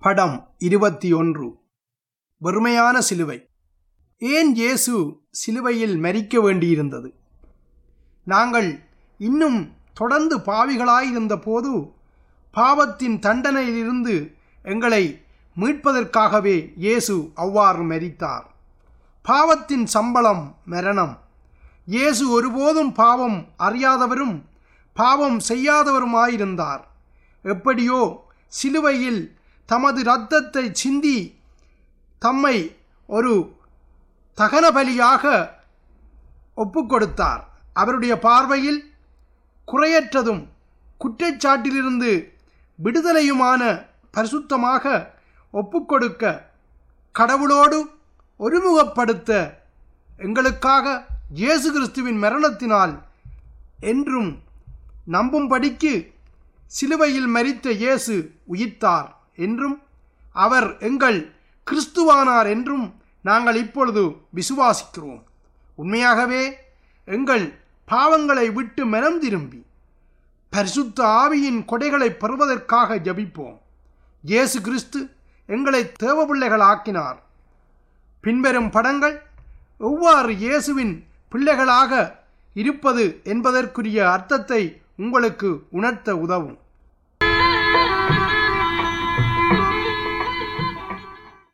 படம் இருபத்தி ஒன்று வெறுமையான சிலுவை ஏன் இயேசு சிலுவையில் மரிக்க வேண்டியிருந்தது நாங்கள் இன்னும் தொடர்ந்து பாவிகளாயிருந்த போது பாவத்தின் தண்டனையிலிருந்து எங்களை மீட்பதற்காகவே இயேசு அவ்வாறு மரித்தார் பாவத்தின் சம்பளம் மரணம் இயேசு ஒருபோதும் பாவம் அறியாதவரும் பாவம் செய்யாதவருமாயிருந்தார் எப்படியோ சிலுவையில் தமது இரத்தத்தை சிந்தி தம்மை ஒரு தகன பலியாக ஒப்புக்கொடுத்தார் அவருடைய பார்வையில் குறையற்றதும் குற்றச்சாட்டிலிருந்து விடுதலையுமான பரிசுத்தமாக ஒப்புக்கொடுக்க கடவுளோடு ஒருமுகப்படுத்த எங்களுக்காக இயேசு கிறிஸ்துவின் மரணத்தினால் என்றும் நம்பும்படிக்கு சிலுவையில் மரித்த இயேசு உயிர்த்தார் என்றும் அவர் எங்கள் கிறிஸ்துவானார் என்றும் நாங்கள் இப்பொழுது விசுவாசிக்கிறோம் உண்மையாகவே எங்கள் பாவங்களை விட்டு மனம் திரும்பி பரிசுத்த ஆவியின் கொடைகளை பெறுவதற்காக ஜபிப்போம் இயேசு கிறிஸ்து எங்களை தேவ பிள்ளைகள் ஆக்கினார் பின்வரும் படங்கள் எவ்வாறு இயேசுவின் பிள்ளைகளாக இருப்பது என்பதற்குரிய அர்த்தத்தை உங்களுக்கு உணர்த்த உதவும்